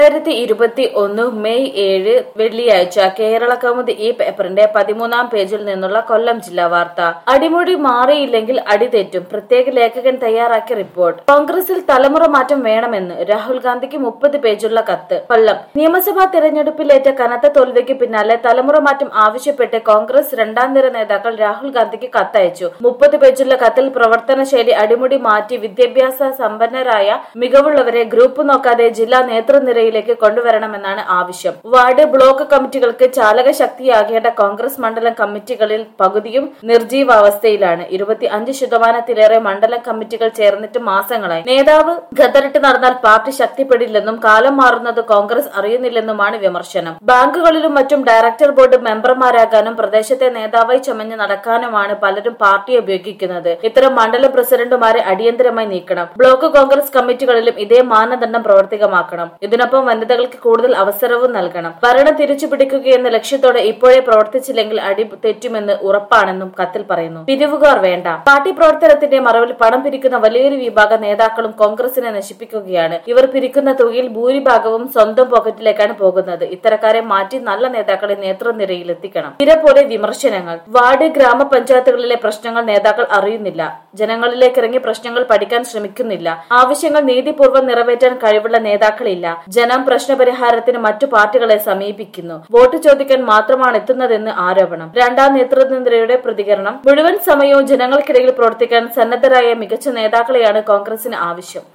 രണ്ടായിരത്തി ഇരുപത്തി ഒന്ന് മെയ് ഏഴ് വെള്ളിയാഴ്ച കേരള കൗമുദി ഈ പേപ്പറിന്റെ പതിമൂന്നാം പേജിൽ നിന്നുള്ള കൊല്ലം ജില്ലാ വാർത്ത അടിമുടി മാറിയില്ലെങ്കിൽ അടിതെറ്റും പ്രത്യേക ലേഖകൻ തയ്യാറാക്കിയ റിപ്പോർട്ട് കോൺഗ്രസിൽ തലമുറ മാറ്റം വേണമെന്ന് രാഹുൽ ഗാന്ധിക്ക് മുപ്പത് പേജുള്ള കത്ത് കൊല്ലം നിയമസഭാ തെരഞ്ഞെടുപ്പിലേറ്റ കനത്ത തോൽവിക്ക് പിന്നാലെ തലമുറ മാറ്റം ആവശ്യപ്പെട്ട് കോൺഗ്രസ് രണ്ടാം നിര നേതാക്കൾ രാഹുൽ ഗാന്ധിക്ക് കത്തയച്ചു മുപ്പത് പേജുള്ള കത്തിൽ പ്രവർത്തന ശൈലി അടിമുടി മാറ്റി വിദ്യാഭ്യാസ സമ്പന്നരായ മികവുള്ളവരെ ഗ്രൂപ്പ് നോക്കാതെ ജില്ലാ നേതൃനിരയിലേക്ക് കൊണ്ടുവരണമെന്നാണ് ആവശ്യം വാർഡ് ബ്ലോക്ക് കമ്മിറ്റികൾക്ക് ചാലക ശക്തിയാകേണ്ട കോൺഗ്രസ് മണ്ഡലം കമ്മിറ്റികളിൽ പകുതിയും നിർജീവാവസ്ഥയിലാണ് ഇരുപത്തി അഞ്ച് ശതമാനത്തിലേറെ മണ്ഡലം കമ്മിറ്റികൾ ചേർന്നിട്ട് മാസങ്ങളായി നേതാവ് ഖത്തറിട്ട് നടന്നാൽ പാർട്ടി ശക്തിപ്പെടില്ലെന്നും കാലം മാറുന്നത് കോൺഗ്രസ് അറിയുന്നില്ലെന്നുമാണ് വിമർശനം ബാങ്കുകളിലും മറ്റും ഡയറക്ടർ ബോർഡ് മെമ്പർമാരാകാനും പ്രദേശത്തെ നേതാവായി ചമഞ്ഞ് നടക്കാനുമാണ് പലരും പാർട്ടി ഉപയോഗിക്കുന്നത് ഇത്തരം മണ്ഡലം പ്രസിഡന്റുമാരെ അടിയന്തരമായി നീക്കണം ബ്ലോക്ക് കോൺഗ്രസ് കമ്മിറ്റികളിലും ഇതേ മാനദണ്ഡം പ്രവർത്തികമാക്കണം ഇതിനൊപ്പം വനിതകൾക്ക് കൂടുതൽ അവസരവും നൽകണം ഭരണം തിരിച്ചുപിടിക്കുകയെന്ന ലക്ഷ്യത്തോടെ ഇപ്പോഴേ പ്രവർത്തിച്ചില്ലെങ്കിൽ അടി തെറ്റുമെന്ന് ഉറപ്പാണെന്നും കത്തിൽ പറയുന്നു പിരിവുകാർ വേണ്ട പാർട്ടി പ്രവർത്തനത്തിന്റെ മറവിൽ പണം പിരിക്കുന്ന വലിയൊരു വിഭാഗം നേതാക്കളും കോൺഗ്രസിനെ നശിപ്പിക്കുകയാണ് ഇവർ പിരിക്കുന്ന തുകയിൽ ഭൂരിഭാഗവും സ്വന്തം പോക്കറ്റിലേക്കാണ് പോകുന്നത് ഇത്തരക്കാരെ മാറ്റി നല്ല നേതാക്കളെ നേതൃനിരയിൽ എത്തിക്കണം ഇര പോലെ വിമർശനങ്ങൾ വാർഡ് ഗ്രാമപഞ്ചായത്തുകളിലെ പ്രശ്നങ്ങൾ നേതാക്കൾ അറിയുന്നില്ല ജനങ്ങളിലേക്ക് ഇറങ്ങി പ്രശ്നങ്ങൾ പഠിക്കാൻ ശ്രമിക്കുന്നില്ല ആവശ്യങ്ങൾ നീതിപൂർവ്വം നിറവേറ്റാൻ കഴിവുള്ള നേതാക്കളില്ല ജനം പ്രശ്നപരിഹാരത്തിന് മറ്റു പാർട്ടികളെ സമീപിക്കുന്നു വോട്ട് ചോദിക്കാൻ മാത്രമാണ് എത്തുന്നതെന്ന് ആരോപണം രണ്ടാം നേതൃനിരയുടെ പ്രതികരണം മുഴുവൻ സമയവും ജനങ്ങൾക്കിടയിൽ പ്രവർത്തിക്കാൻ സന്നദ്ധരായ മികച്ച നേതാക്കളെയാണ് കോൺഗ്രസിന് ആവശ്യം